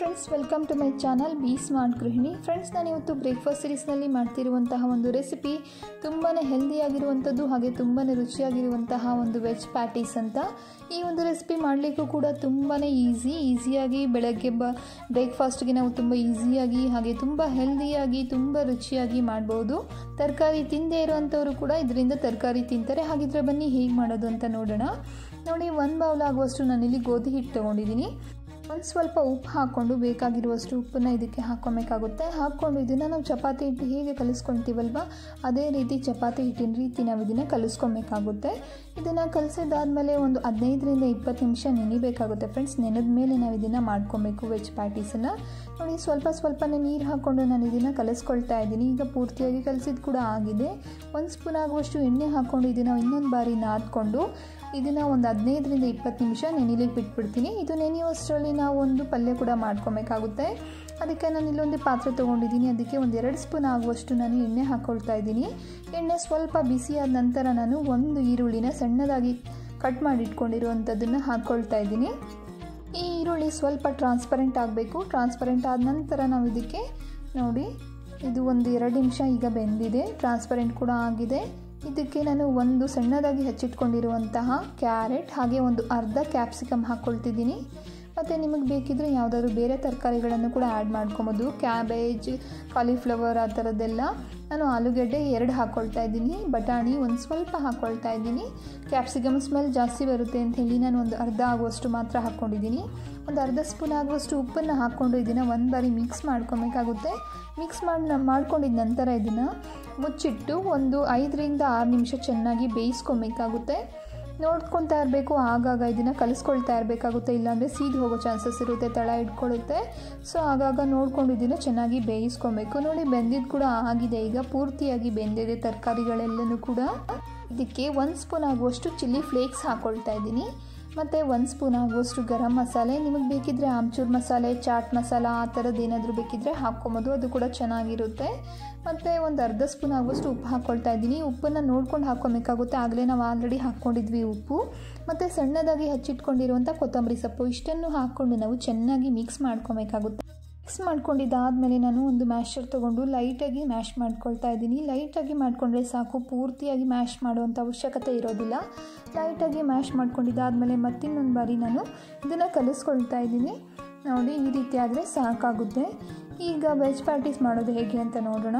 friends welcome to my channel be smart ಗೃಹಿಣಿ friends ನಾನು ಇವತ್ತು ಬ್ರೇಕ್ಫಾಸ್ಟ್ ಸೀರೀಸ್ನಲ್ಲಿ ಮಾಡ್ತಿರುವಂತಹ ಒಂದು ರೆಸಿಪಿ ತುಂಬಾ ಹೆಲ್ದಿಯಾಗಿರುವಂಥದ್ದು ಹಾಗೆ ತುಂಬಾ ರುಚಿಯಾಗಿರುವಂತಹ ಒಂದು ವೆಜ್ ಪ್ಯಾಟೀಸ್ ಅಂತ ಈ ಒಂದು ರೆಸಿಪಿ ಮಾಡಲಿಕ್ಕೂ ಕೂಡ ತುಂಬಾ ಈಸಿ ಈಸಿಯಾಗಿ ಬೆಳಗ್ಗೆ ಬ ಬ್ರೇಕ್ಫಾಸ್ಟ್ಗೆ ನಾವು ತುಂಬ ಈಸಿಯಾಗಿ ಹಾಗೆ ತುಂಬ ಹೆಲ್ದಿಯಾಗಿ ತುಂಬ ರುಚಿಯಾಗಿ ಮಾಡ್ಬೋದು ತರಕಾರಿ ತಿಂದೇ ಇರುವಂಥವರು ಕೂಡ ಇದರಿಂದ ತರಕಾರಿ ತಿಂತಾರೆ ಹಾಗಿದ್ರೆ ಬನ್ನಿ ಹೇಗೆ ಮಾಡೋದು ಅಂತ ನೋಡೋಣ ನೋಡಿ ಒಂದು ಬೌಲ್ ಆಗುವಷ್ಟು ನಾನಿಲ್ಲಿ ಗೋಧಿ ಹಿಟ್ಟು ತೊಗೊಂಡಿದ್ದೀನಿ ಒಂದು ಸ್ವಲ್ಪ ಉಪ್ಪು ಹಾಕ್ಕೊಂಡು ಬೇಕಾಗಿರುವಷ್ಟು ಉಪ್ಪನ್ನು ಇದಕ್ಕೆ ಹಾಕ್ಕೊಬೇಕಾಗುತ್ತೆ ಹಾಕ್ಕೊಂಡು ಇದನ್ನು ನಾವು ಚಪಾತಿ ಹಿಟ್ಟು ಹೇಗೆ ಕಲಿಸ್ಕೊಳ್ತೀವಲ್ವ ಅದೇ ರೀತಿ ಚಪಾತಿ ಹಿಟ್ಟಿನ ರೀತಿ ನಾವು ಇದನ್ನು ಕಲಿಸ್ಕೊಬೇಕಾಗುತ್ತೆ ಇದನ್ನು ಕಲಿಸಿದಾದ್ಮೇಲೆ ಒಂದು ಹದಿನೈದರಿಂದ ಇಪ್ಪತ್ತು ನಿಮಿಷ ನೆನಿಬೇಕಾಗುತ್ತೆ ಫ್ರೆಂಡ್ಸ್ ನೆನೆದ ಮೇಲೆ ನಾವು ಇದನ್ನು ಮಾಡ್ಕೊಬೇಕು ವೆಜ್ ಪ್ಯಾಟೀಸನ್ನು ನೋಡಿ ಸ್ವಲ್ಪ ಸ್ವಲ್ಪನೇ ನೀರು ಹಾಕ್ಕೊಂಡು ನಾನು ಇದನ್ನು ಕಲಿಸ್ಕೊಳ್ತಾ ಇದ್ದೀನಿ ಈಗ ಪೂರ್ತಿಯಾಗಿ ಕಲಿಸಿದ ಕೂಡ ಆಗಿದೆ ಒಂದು ಸ್ಪೂನ್ ಆಗುವಷ್ಟು ಎಣ್ಣೆ ಹಾಕ್ಕೊಂಡು ಇದನ್ನು ಇನ್ನೊಂದು ಬಾರಿ ನಾದ್ಕೊಂಡು ಇದನ್ನು ಒಂದು ಹದಿನೈದರಿಂದ ಇಪ್ಪತ್ತು ನಿಮಿಷ ನೆನಿಲಿಕ್ಕೆ ಬಿಟ್ಬಿಡ್ತೀನಿ ಇದು ನೆನೆಯುವಷ್ಟರಲ್ಲಿ ನಾವು ಒಂದು ಪಲ್ಯ ಕೂಡ ಮಾಡ್ಕೊಬೇಕಾಗುತ್ತೆ ಅದಕ್ಕೆ ನಾನು ಇಲ್ಲೊಂದು ಪಾತ್ರೆ ತೊಗೊಂಡಿದ್ದೀನಿ ಅದಕ್ಕೆ ಒಂದು ಎರಡು ಸ್ಪೂನ್ ಆಗುವಷ್ಟು ನಾನು ಎಣ್ಣೆ ಹಾಕ್ಕೊಳ್ತಾ ಇದ್ದೀನಿ ಎಣ್ಣೆ ಸ್ವಲ್ಪ ಬಿಸಿಯಾದ ನಂತರ ನಾನು ಒಂದು ಈರುಳ್ಳಿನ ಸಣ್ಣದಾಗಿ ಕಟ್ ಮಾಡಿ ಇಟ್ಕೊಂಡಿರುವಂಥದ್ದನ್ನು ಹಾಕ್ಕೊಳ್ತಾ ಇದ್ದೀನಿ ಈ ಈರುಳ್ಳಿ ಸ್ವಲ್ಪ ಟ್ರಾನ್ಸ್ಪರೆಂಟ್ ಆಗಬೇಕು ಟ್ರಾನ್ಸ್ಪರೆಂಟ್ ಆದ ನಂತರ ನಾವು ಇದಕ್ಕೆ ನೋಡಿ ಇದು ಒಂದು ಎರಡು ನಿಮಿಷ ಈಗ ಬೆಂದಿದೆ ಟ್ರಾನ್ಸ್ಪರೆಂಟ್ ಕೂಡ ಆಗಿದೆ ಇದಕ್ಕೆ ನಾನು ಒಂದು ಸಣ್ಣದಾಗಿ ಹಚ್ಚಿಟ್ಕೊಂಡಿರುವಂತಹ ಕ್ಯಾರೆಟ್ ಹಾಗೆ ಒಂದು ಅರ್ಧ ಕ್ಯಾಪ್ಸಿಕಮ್ ಹಾಕ್ಕೊಳ್ತಿದ್ದೀನಿ ಮತ್ತು ನಿಮಗೆ ಬೇಕಿದ್ರೆ ಯಾವುದಾದ್ರು ಬೇರೆ ತರಕಾರಿಗಳನ್ನು ಕೂಡ ಆ್ಯಡ್ ಮಾಡ್ಕೊಬೋದು ಕ್ಯಾಬೇಜ್ ಕಾಲಿಫ್ಲವರ್ ಆ ಥರದ್ದೆಲ್ಲ ನಾನು ಆಲೂಗಡ್ಡೆ ಎರಡು ಹಾಕ್ಕೊಳ್ತಾ ಇದ್ದೀನಿ ಬಟಾಣಿ ಒಂದು ಸ್ವಲ್ಪ ಹಾಕ್ಕೊಳ್ತಾ ಇದ್ದೀನಿ ಕ್ಯಾಪ್ಸಿಕಮ್ ಸ್ಮೆಲ್ ಜಾಸ್ತಿ ಬರುತ್ತೆ ಅಂತ ಹೇಳಿ ನಾನು ಒಂದು ಅರ್ಧ ಆಗುವಷ್ಟು ಮಾತ್ರ ಹಾಕ್ಕೊಂಡಿದ್ದೀನಿ ಒಂದು ಅರ್ಧ ಸ್ಪೂನ್ ಆಗುವಷ್ಟು ಉಪ್ಪನ್ನು ಹಾಕ್ಕೊಂಡು ಇದನ್ನು ಒಂದು ಬಾರಿ ಮಿಕ್ಸ್ ಮಾಡ್ಕೊಬೇಕಾಗುತ್ತೆ ಮಿಕ್ಸ್ ಮಾಡಿ ಮಾಡ್ಕೊಂಡಿದ ನಂತರ ಇದನ್ನು ಮುಚ್ಚಿಟ್ಟು ಒಂದು ಐದರಿಂದ ಆರು ನಿಮಿಷ ಚೆನ್ನಾಗಿ ಬೇಯಿಸ್ಕೊಬೇಕಾಗುತ್ತೆ ನೋಡ್ಕೊತಾ ಇರಬೇಕು ಆಗಾಗ ಇದನ್ನು ಕಲಿಸ್ಕೊಳ್ತಾ ಇರಬೇಕಾಗುತ್ತೆ ಇಲ್ಲಾಂದರೆ ಸೀದ್ ಹೋಗೋ ಚಾನ್ಸಸ್ ಇರುತ್ತೆ ತಳ ಇಟ್ಕೊಳ್ಳುತ್ತೆ ಸೊ ಆಗಾಗ ನೋಡ್ಕೊಂಡು ಇದನ್ನು ಚೆನ್ನಾಗಿ ಬೇಯಿಸ್ಕೊಬೇಕು ನೋಡಿ ಬೆಂದಿದ್ದು ಕೂಡ ಆಗಿದೆ ಈಗ ಪೂರ್ತಿಯಾಗಿ ಬೆಂದಿದೆ ತರಕಾರಿಗಳೆಲ್ಲನೂ ಕೂಡ ಇದಕ್ಕೆ ಒಂದು ಸ್ಪೂನ್ ಆಗುವಷ್ಟು ಚಿಲ್ಲಿ ಫ್ಲೇಕ್ಸ್ ಹಾಕ್ಕೊಳ್ತಾ ಇದ್ದೀನಿ ಮತ್ತು ಒಂದು ಸ್ಪೂನ್ ಆಗುವಷ್ಟು ಗರಂ ಮಸಾಲೆ ನಿಮಗೆ ಬೇಕಿದ್ದರೆ ಆಮ್ಚೂರ್ ಮಸಾಲೆ ಚಾಟ್ ಮಸಾಲ ಆ ಥರದ್ದು ಏನಾದರೂ ಬೇಕಿದ್ದರೆ ಹಾಕ್ಕೊಬೋದು ಅದು ಕೂಡ ಚೆನ್ನಾಗಿರುತ್ತೆ ಮತ್ತು ಒಂದು ಅರ್ಧ ಸ್ಪೂನ್ ಆಗುವಷ್ಟು ಉಪ್ಪು ಹಾಕ್ಕೊಳ್ತಾ ಇದ್ದೀನಿ ಉಪ್ಪನ್ನು ನೋಡ್ಕೊಂಡು ಹಾಕ್ಕೊಬೇಕಾಗುತ್ತೆ ಆಗಲೇ ನಾವು ಆಲ್ರೆಡಿ ಹಾಕ್ಕೊಂಡಿದ್ವಿ ಉಪ್ಪು ಮತ್ತು ಸಣ್ಣದಾಗಿ ಹಚ್ಚಿಟ್ಕೊಂಡಿರುವಂಥ ಕೊತ್ತಂಬರಿ ಸೊಪ್ಪು ಇಷ್ಟನ್ನು ಹಾಕ್ಕೊಂಡು ನಾವು ಚೆನ್ನಾಗಿ ಮಿಕ್ಸ್ ಮಾಡ್ಕೊಬೇಕಾಗುತ್ತೆ ಮಿಕ್ಸ್ ಮಾಡ್ಕೊಂಡಿದ್ದಾದಮೇಲೆ ನಾನು ಒಂದು ಮ್ಯಾಶರ್ ತೊಗೊಂಡು ಲೈಟಾಗಿ ಮ್ಯಾಶ್ ಮಾಡ್ಕೊಳ್ತಾ ಇದ್ದೀನಿ ಲೈಟಾಗಿ ಮಾಡಿಕೊಂಡ್ರೆ ಸಾಕು ಪೂರ್ತಿಯಾಗಿ ಮ್ಯಾಶ್ ಮಾಡುವಂಥ ಅವಶ್ಯಕತೆ ಇರೋದಿಲ್ಲ ಲೈಟಾಗಿ ಮ್ಯಾಶ್ ಮಾಡ್ಕೊಂಡಿದ್ದಾದಮೇಲೆ ಮತ್ತಿನ್ನೊಂದು ಬಾರಿ ನಾನು ಇದನ್ನು ಕಲಿಸ್ಕೊಳ್ತಾ ಇದ್ದೀನಿ ನೋಡಿ ಈ ರೀತಿ ಆದರೆ ಸಾಕಾಗುತ್ತೆ ಈಗ ವೆಜ್ ಪ್ಯಾಟೀಸ್ ಮಾಡೋದು ಹೇಗೆ ಅಂತ ನೋಡೋಣ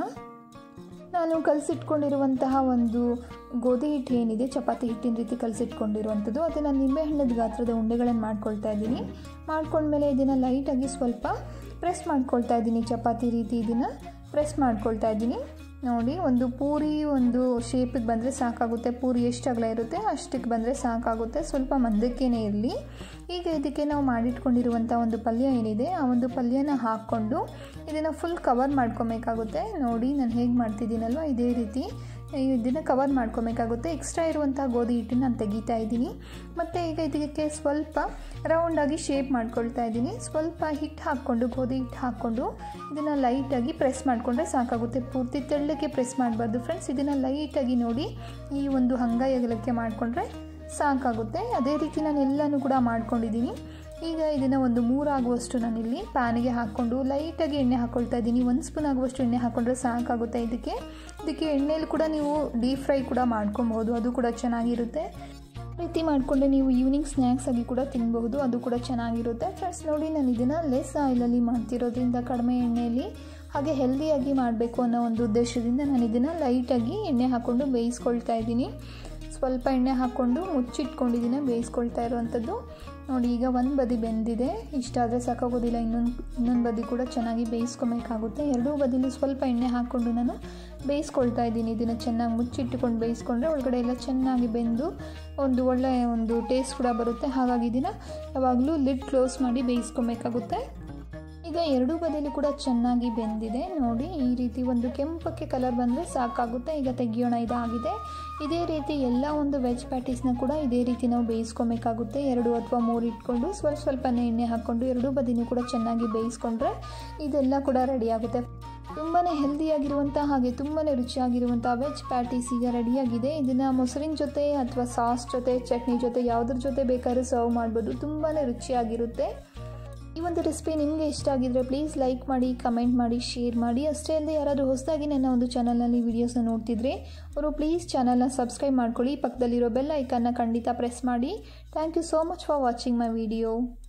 ನಾನು ಕಲಸಿಟ್ಕೊಂಡಿರುವಂತಹ ಒಂದು ಗೋಧಿ ಹಿಟ್ಟು ಏನಿದೆ ಚಪಾತಿ ಹಿಟ್ಟಿನ ರೀತಿ ಕಲಸಿಟ್ಕೊಂಡಿರುವಂಥದ್ದು ಅದನ್ನು ನಿಂಬೆಹಣ್ಣದ ಗಾತ್ರದ ಉಂಡೆಗಳನ್ನು ಮಾಡ್ಕೊಳ್ತಾ ಇದ್ದೀನಿ ಮಾಡ್ಕೊಂಡ್ಮೇಲೆ ಇದನ್ನು ಲೈಟಾಗಿ ಸ್ವಲ್ಪ ಪ್ರೆಸ್ ಮಾಡ್ಕೊಳ್ತಾ ಇದ್ದೀನಿ ಚಪಾತಿ ರೀತಿ ಇದನ್ನು ಪ್ರೆಸ್ ಮಾಡ್ಕೊಳ್ತಾ ಇದ್ದೀನಿ ನೋಡಿ ಒಂದು ಪೂರಿ ಒಂದು ಶೇಪಿಗೆ ಬಂದರೆ ಸಾಕಾಗುತ್ತೆ ಪೂರಿ ಎಷ್ಟು ಅಗಲ ಇರುತ್ತೆ ಅಷ್ಟಕ್ಕೆ ಬಂದರೆ ಸಾಕಾಗುತ್ತೆ ಸ್ವಲ್ಪ ಮಂದಕ್ಕೇನೆ ಇರಲಿ ಈಗ ಇದಕ್ಕೆ ನಾವು ಮಾಡಿಟ್ಕೊಂಡಿರುವಂಥ ಒಂದು ಪಲ್ಯ ಏನಿದೆ ಆ ಒಂದು ಪಲ್ಯನ ಹಾಕ್ಕೊಂಡು ಇದನ್ನು ಫುಲ್ ಕವರ್ ಮಾಡ್ಕೊಬೇಕಾಗುತ್ತೆ ನೋಡಿ ನಾನು ಹೇಗೆ ಮಾಡ್ತಿದ್ದೀನಲ್ವ ಇದೇ ರೀತಿ ಇದನ್ನು ಕವರ್ ಮಾಡ್ಕೊಬೇಕಾಗುತ್ತೆ ಎಕ್ಸ್ಟ್ರಾ ಇರುವಂಥ ಗೋಧಿ ಹಿಟ್ಟನ್ನು ನಾನು ತೆಗಿತಾ ಇದ್ದೀನಿ ಮತ್ತು ಈಗ ಇದಕ್ಕೆ ಸ್ವಲ್ಪ ರೌಂಡಾಗಿ ಶೇಪ್ ಮಾಡ್ಕೊಳ್ತಾ ಇದ್ದೀನಿ ಸ್ವಲ್ಪ ಹಿಟ್ಟು ಹಾಕ್ಕೊಂಡು ಗೋಧಿ ಹಿಟ್ಟು ಹಾಕ್ಕೊಂಡು ಇದನ್ನು ಲೈಟಾಗಿ ಪ್ರೆಸ್ ಮಾಡಿಕೊಂಡ್ರೆ ಸಾಕಾಗುತ್ತೆ ಪೂರ್ತಿ ತೆಳ್ಳಗೆ ಪ್ರೆಸ್ ಮಾಡಬಾರ್ದು ಫ್ರೆಂಡ್ಸ್ ಇದನ್ನು ಲೈಟಾಗಿ ನೋಡಿ ಈ ಒಂದು ಹಂಗಾಯಿ ಅಗಲಕ್ಕೆ ಮಾಡಿಕೊಂಡ್ರೆ ಸಾಕಾಗುತ್ತೆ ಅದೇ ರೀತಿ ನಾನು ಎಲ್ಲನೂ ಕೂಡ ಮಾಡ್ಕೊಂಡಿದ್ದೀನಿ ಈಗ ಇದನ್ನು ಒಂದು ಮೂರಾಗುವಷ್ಟು ನಾನಿಲ್ಲಿ ಪ್ಯಾನಿಗೆ ಹಾಕ್ಕೊಂಡು ಲೈಟಾಗಿ ಎಣ್ಣೆ ಹಾಕ್ಕೊಳ್ತಾ ಇದ್ದೀನಿ ಒಂದು ಸ್ಪೂನ್ ಆಗುವಷ್ಟು ಎಣ್ಣೆ ಹಾಕ್ಕೊಂಡ್ರೆ ಸಾಕಾಗುತ್ತೆ ಇದಕ್ಕೆ ಇದಕ್ಕೆ ಎಣ್ಣೆಯಲ್ಲಿ ಕೂಡ ನೀವು ಡೀಪ್ ಫ್ರೈ ಕೂಡ ಮಾಡ್ಕೊಬಹುದು ಅದು ಕೂಡ ಚೆನ್ನಾಗಿರುತ್ತೆ ರೀತಿ ಮಾಡಿಕೊಂಡೆ ನೀವು ಈವ್ನಿಂಗ್ ಸ್ನ್ಯಾಕ್ಸ್ ಆಗಿ ಕೂಡ ತಿನ್ಬಹುದು ಅದು ಕೂಡ ಚೆನ್ನಾಗಿರುತ್ತೆ ಫ್ರೆಂಡ್ಸ್ ನೋಡಿ ನಾನು ಇದನ್ನು ಲೆಸ್ ಆಯಿಲಲ್ಲಿ ಮಾಡ್ತಿರೋದ್ರಿಂದ ಕಡಿಮೆ ಎಣ್ಣೆಯಲ್ಲಿ ಹಾಗೆ ಹೆಲ್ದಿಯಾಗಿ ಮಾಡಬೇಕು ಅನ್ನೋ ಒಂದು ಉದ್ದೇಶದಿಂದ ನಾನು ಇದನ್ನು ಲೈಟಾಗಿ ಎಣ್ಣೆ ಹಾಕ್ಕೊಂಡು ಬೇಯಿಸ್ಕೊಳ್ತಾ ಇದ್ದೀನಿ ಸ್ವಲ್ಪ ಎಣ್ಣೆ ಹಾಕ್ಕೊಂಡು ಮುಚ್ಚಿಟ್ಕೊಂಡಿದ್ದೀನಿ ಬೇಯಿಸ್ಕೊಳ್ತಾ ಇರುವಂಥದ್ದು ನೋಡಿ ಈಗ ಒಂದು ಬದಿ ಬೆಂದಿದೆ ಇಷ್ಟಾದರೆ ಸಾಕಾಗೋದಿಲ್ಲ ಇನ್ನೊಂದು ಇನ್ನೊಂದು ಬದಿ ಕೂಡ ಚೆನ್ನಾಗಿ ಬೇಯಿಸ್ಕೊಬೇಕಾಗುತ್ತೆ ಎರಡೂ ಬದಿಲೂ ಸ್ವಲ್ಪ ಎಣ್ಣೆ ಹಾಕ್ಕೊಂಡು ನಾನು ಬೇಯಿಸ್ಕೊಳ್ತಾ ಇದ್ದೀನಿ ಇದನ್ನು ಚೆನ್ನಾಗಿ ಮುಚ್ಚಿಟ್ಟುಕೊಂಡು ಬೇಯಿಸ್ಕೊಂಡ್ರೆ ಒಳಗಡೆ ಎಲ್ಲ ಚೆನ್ನಾಗಿ ಬೆಂದು ಒಂದು ಒಳ್ಳೆಯ ಒಂದು ಟೇಸ್ಟ್ ಕೂಡ ಬರುತ್ತೆ ಹಾಗಾಗಿ ಇದನ್ನು ಯಾವಾಗಲೂ ಲಿಡ್ ಕ್ಲೋಸ್ ಮಾಡಿ ಬೇಯಿಸ್ಕೊಬೇಕಾಗುತ್ತೆ ಈಗ ಎರಡೂ ಬದಿಯಲ್ಲಿ ಕೂಡ ಚೆನ್ನಾಗಿ ಬೆಂದಿದೆ ನೋಡಿ ಈ ರೀತಿ ಒಂದು ಕೆಂಪಕ್ಕೆ ಕಲರ್ ಬಂದರೆ ಸಾಕಾಗುತ್ತೆ ಈಗ ತೆಗಿಯೋಣ ಇದಾಗಿದೆ ಇದೇ ರೀತಿ ಎಲ್ಲ ಒಂದು ವೆಜ್ ಪ್ಯಾಟೀಸ್ನ ಕೂಡ ಇದೇ ರೀತಿ ನಾವು ಬೇಯಿಸ್ಕೊಬೇಕಾಗುತ್ತೆ ಎರಡು ಅಥವಾ ಮೂರು ಇಟ್ಕೊಂಡು ಸ್ವಲ್ಪ ಸ್ವಲ್ಪನೇ ಎಣ್ಣೆ ಹಾಕ್ಕೊಂಡು ಎರಡೂ ಬದಿನೂ ಕೂಡ ಚೆನ್ನಾಗಿ ಬೇಯಿಸ್ಕೊಂಡ್ರೆ ಇದೆಲ್ಲ ಕೂಡ ರೆಡಿ ಆಗುತ್ತೆ ತುಂಬಾ ಹೆಲ್ದಿಯಾಗಿರುವಂಥ ಹಾಗೆ ತುಂಬಾ ರುಚಿಯಾಗಿರುವಂಥ ವೆಜ್ ಪ್ಯಾಟೀಸ್ ಈಗ ರೆಡಿಯಾಗಿದೆ ಇದನ್ನು ಮೊಸರಿನ ಜೊತೆ ಅಥವಾ ಸಾಸ್ ಜೊತೆ ಚಟ್ನಿ ಜೊತೆ ಯಾವುದ್ರ ಜೊತೆ ಬೇಕಾದ್ರೂ ಸರ್ವ್ ಮಾಡ್ಬೋದು ತುಂಬಾ ರುಚಿಯಾಗಿರುತ್ತೆ ಈ ಒಂದು ರೆಸಿಪಿ ನಿಮಗೆ ಇಷ್ಟ ಆಗಿದ್ರೆ ಪ್ಲೀಸ್ ಲೈಕ್ ಮಾಡಿ ಕಮೆಂಟ್ ಮಾಡಿ ಶೇರ್ ಮಾಡಿ ಅಷ್ಟೇ ಅಲ್ಲದೆ ಯಾರಾದರೂ ಹೊಸದಾಗಿ ನನ್ನ ಒಂದು ಚಾನಲ್ನಲ್ಲಿ ವೀಡಿಯೋಸ್ನ ನೋಡ್ತಿದ್ರೆ ಅವರು ಪ್ಲೀಸ್ ಚಾನಲ್ನ ಸಬ್ಸ್ಕ್ರೈಬ್ ಮಾಡ್ಕೊಳ್ಳಿ ಪಕ್ಕದಲ್ಲಿರೋ ಬೆಲ್ ಐಕನ್ನ ಖಂಡಿತ ಪ್ರೆಸ್ ಮಾಡಿ thank you so much for watching my video